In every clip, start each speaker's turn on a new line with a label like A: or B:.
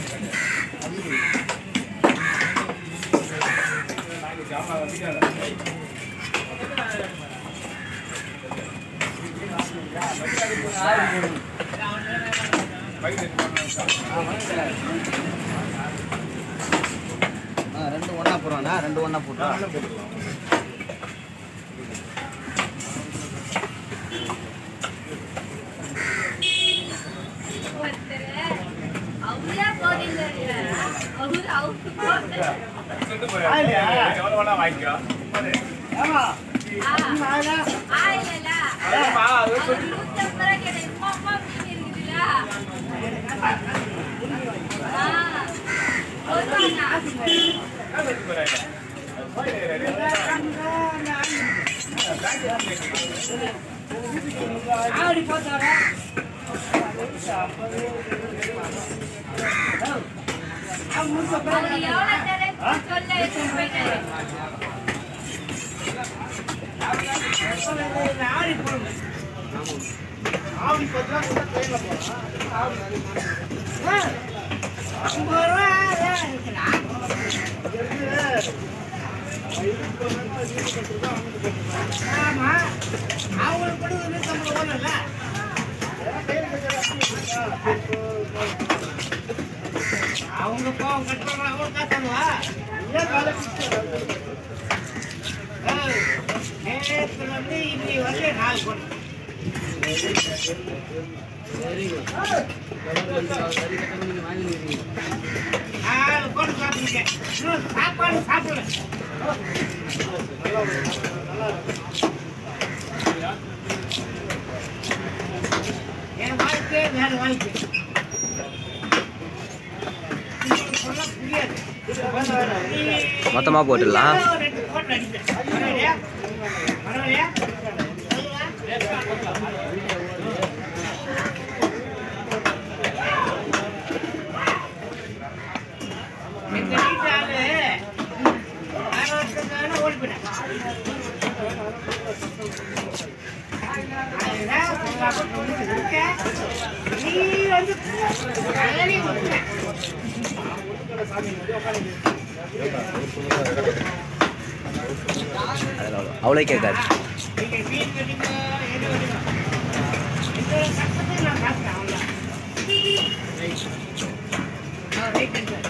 A: ஆ, ரெண்டு ஒன்றா போடுவாண்ணா ரெண்டு ஒன்றா போட்டுருவோம்
B: அவரா போறீங்க அவரு அவருக்கு போட்டு ஆயிலல அவர் நூத்தி ஐம்பது ரூபா கேட்டேன் அம்மா அம்மா மீன் இருக்குதுல்ல ஆ வருவாங்க அவர் எவ்வளவு தரேன் சொல்ல எடுத்துட்டு போயிட்டாரு
C: அவங்க பாவம் கட்டுறாங்க அவங்க காத்தானுவா நேற்று வந்து இன்னி வந்து நாலு கொண்டு நாலு கொண்டு சாப்பிட்டுருக்கேன் இன்னும் சாப்பாடு சாப்பிடல என் வாழ்க்கை வேற வாழ்க்கை உங்களுக்கு சொல்ல புரியாது
D: மொத்தமா போட்டுடலாம்.
C: ரெண்டு போட்டு அடிப்பேன். பரவாயில்லையா? பரவாயில்லையா? எங்க வீட்டு ஆளு வேற ஒருத்தங்க ஓடி போயிட்டேன் அதுதான் சொல்லாம சொல்லிட்டு இருக்கேன். நீ வந்து கல்லணை விட்டுட்ட.
D: அதில் அவ்வளோ கேட்காது
C: நீங்க மீன் வெட்டிங்க, எது வெட்டிங்க. இந்த கஷ்டத்தை நான் பார்த்தேன், அவ்வளவுதான். ஆ, right hand side.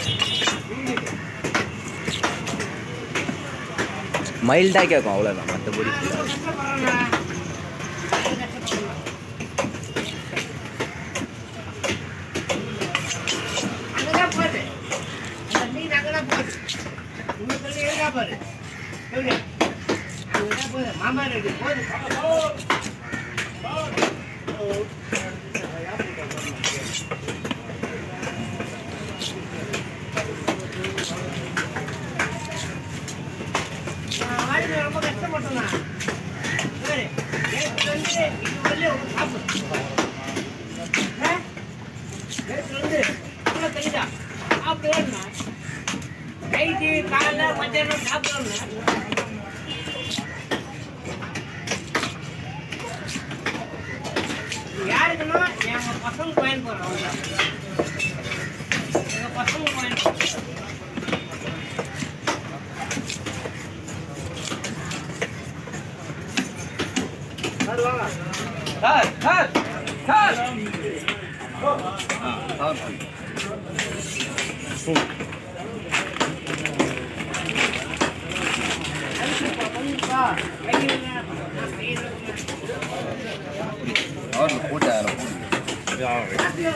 D: மைல்டாக கேட்கும் அவ்வளோதான் மற்றபடி
C: நான் கஷ்டப்படுறேன்னா, நான் கஷ்டப்படுறேன். அங்கதான் போகுது. அந்த மீன் அங்கதான் போகுது. உங்க சொல்லி எங்கடா பாரு. எப்படி? அங்கதான் போகுது. மாமா ரெடி போகுது. நான் வாழ்க்கையில ரொம்ப கஷ்டப்பட்டேனா சரி நேற்று வந்து இது வரல ஒரு சாப்பிடு ஆ? நேற்று வந்து அவ்வளோ தெரியுதா சாப்பிடுவேன்னா நைட்டு காலைல மத்தியானம் சாப்பிடுவேன்னா யாருக்குன்னா எங்க பசங்க பயன் போறோம் அவ்வளோதான் எங்க பசங்க பயன் போறோம்
A: அவருக்கு போட்டு அதில் போட்டு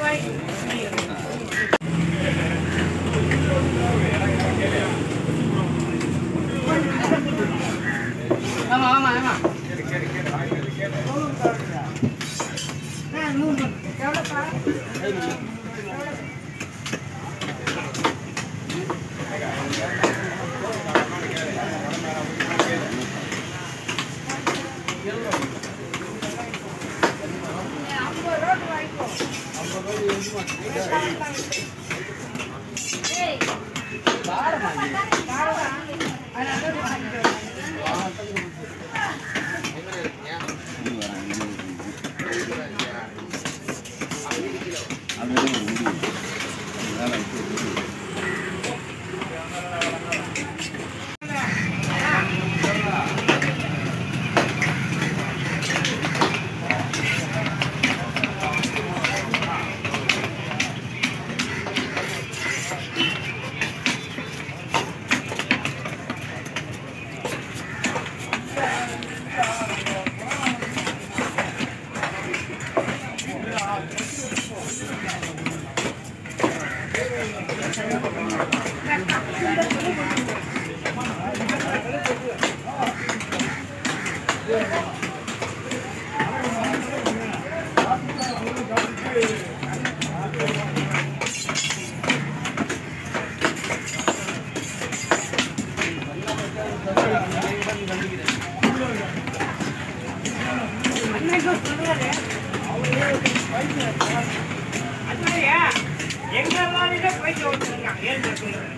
C: ஆமா ஆமா ஆமா
B: ஏய்
A: அது
C: எங்க மாதிரி போயிட்டு வந்துருக்காங்க ஏன் சொல்லுங்க